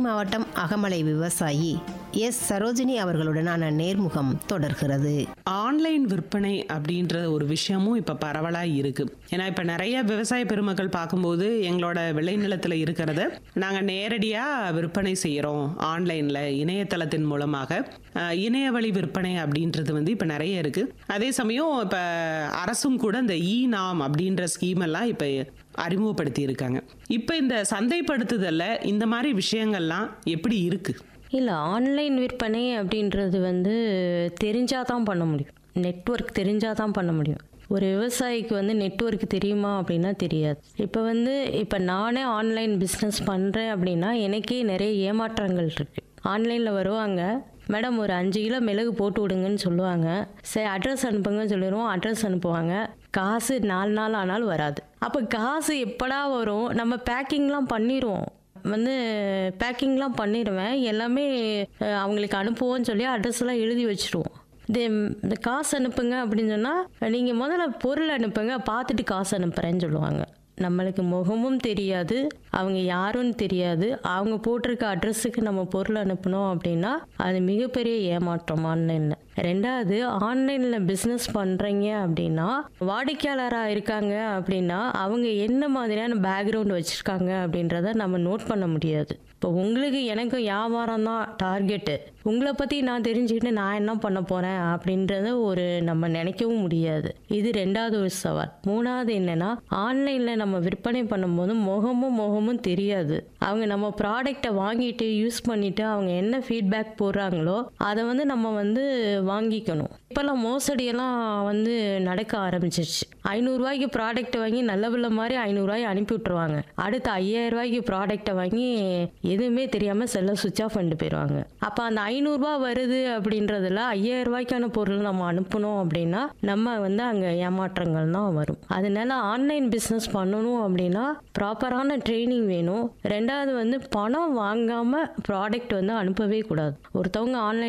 மாவட்டம் அகமலை விவசாயி எஸ் சரோஜினி அவர்களுடனான நேர்முகம் தொடர்கிறது ஆன்லைன் விற்பனை அப்படின்ற ஒரு விஷயமும் இப்போ பரவலாக இருக்கு ஏன்னா இப்போ நிறைய விவசாய பெருமக்கள் பார்க்கும்போது எங்களோட விளைநிலத்தில் இருக்கிறத நாங்கள் நேரடியாக விற்பனை செய்கிறோம் ஆன்லைனில் இணையதளத்தின் மூலமாக அஹ், இணைய வழி விற்பனை அப்படின்றது வந்து இப்போ நிறைய இருக்கு அதே சமயம் இப்போ அரசும் கூட இந்த இ நாம் அப்படின்ற ஸ்கீம் எல்லாம் இப்போ அறிமுகப்படுத்தி இருக்காங்க இப்போ இந்த சந்தைப்படுத்துதல்ல இந்த மாதிரி விஷயங்கள்லாம் எப்படி இருக்கு இல்லை ஆன்லைன் விற்பனை அப்படின்றது வந்து தெரிஞ்சால் தான் பண்ண முடியும் நெட்வொர்க் தெரிஞ்சால் தான் பண்ண முடியும் ஒரு விவசாயிக்கு வந்து நெட்வொர்க் தெரியுமா அப்படின்னா தெரியாது இப்போ வந்து இப்போ நானே ஆன்லைன் பிஸ்னஸ் பண்ணுறேன் அப்படின்னா எனக்கே நிறைய ஏமாற்றங்கள் இருக்குது ஆன்லைனில் வருவாங்க மேடம் ஒரு அஞ்சு கிலோ மிளகு போட்டு விடுங்கன்னு சொல்லுவாங்க சரி அட்ரஸ் அனுப்புங்கன்னு சொல்லிடுவோம் அட்ரஸ் அனுப்புவாங்க காசு நாலு நாள் ஆனாலும் வராது அப்போ காசு எப்படா வரும் நம்ம பேக்கிங்லாம் பண்ணிடுவோம் வந்து பேக்கிங்லாம் பண்ணிடுவேன் எல்லாமே அஹ், அவங்களுக்கு அனுப்புவோன்னு சொல்லி அட்ரஸ்லாம் எழுதி வச்சுருவோம் இது இந்த காசு அனுப்புங்க அப்படின்னு சொன்னால் நீங்கள் முதல்ல பொருள் அனுப்புங்க பார்த்துட்டு காசு அனுப்புகிறேன்னு சொல்லுவாங்க நம்மளுக்கு முகமும் தெரியாது அவங்க யாருன்னு தெரியாது அவங்க போட்டிருக்க அட்ரஸுக்கு நம்ம பொருள் அனுப்பணும் அப்படின்னா அது மிகப்பெரிய ஏமாற்றம் ஆன்லைனில் ரெண்டாவது ஆன்லைனில் பிஸ்னஸ் பண்ணுறீங்க அப்படின்னா வாடிக்கையாளராக இருக்காங்க அப்படின்னா அவங்க என்ன மாதிரியான பேக்ரவுண்ட் வச்சுருக்காங்க அப்படின்றத நம்ம நோட் பண்ண முடியாது இப்போ உங்களுக்கு எனக்கும் வியாபாரம் தான் டார்கெட்டு உங்களை பற்றி நான் தெரிஞ்சுக்கிட்டு நான் என்ன பண்ண போகிறேன் அப்படின்றத ஒரு நம்ம நினைக்கவும் முடியாது இது ரெண்டாவது ஒரு சவால் மூணாவது என்னன்னா ஆன்லைனில் நம்ம விற்பனை பண்ணும்போது முகமும் முகமும் தெரியாது அவங்க நம்ம ப்ராடக்டை வாங்கிட்டு யூஸ் பண்ணிட்டு அவங்க என்ன ஃபீட்பேக் போடுறாங்களோ அதை வந்து நம்ம வந்து வாங்கிக்கணும் இப்போல்லாம் மோசடியெல்லாம் வந்து நடக்க ஆரம்பிச்சிருச்சு ஐநூறுரூவாய்க்கு ப்ராடக்ட் வாங்கி நல்ல பிள்ளை மாதிரி ஐநூறுரூவாய் அனுப்பி விட்ருவாங்க அடுத்து ஐயாயிரம் ரூபாய்க்கு ப்ராடக்ட்டை வாங்கி எதுவுமே தெரியாமல் செல்ல சுவிச் ஆஃப் பண்ணிட்டு போயிடுவாங்க அப்போ அந்த ஐநூறுரூவா வருது அப்படின்றதுல ஐயாயிரம் ரூபாய்க்கான பொருள் நம்ம அனுப்பணும் அப்படின்னா நம்ம வந்து அங்கே ஏமாற்றங்கள் தான் வரும் அதனால ஆன்லைன் பிஸ்னஸ் பண்ணணும் அப்படின்னா ப்ராப்பரான ட்ரைனிங் வேணும் ரெண்டாவது வந்து பணம் வாங்காமல் ப்ராடக்ட் வந்து அனுப்பவே கூடாது ஒருத்தவங்க ஆன்லைன்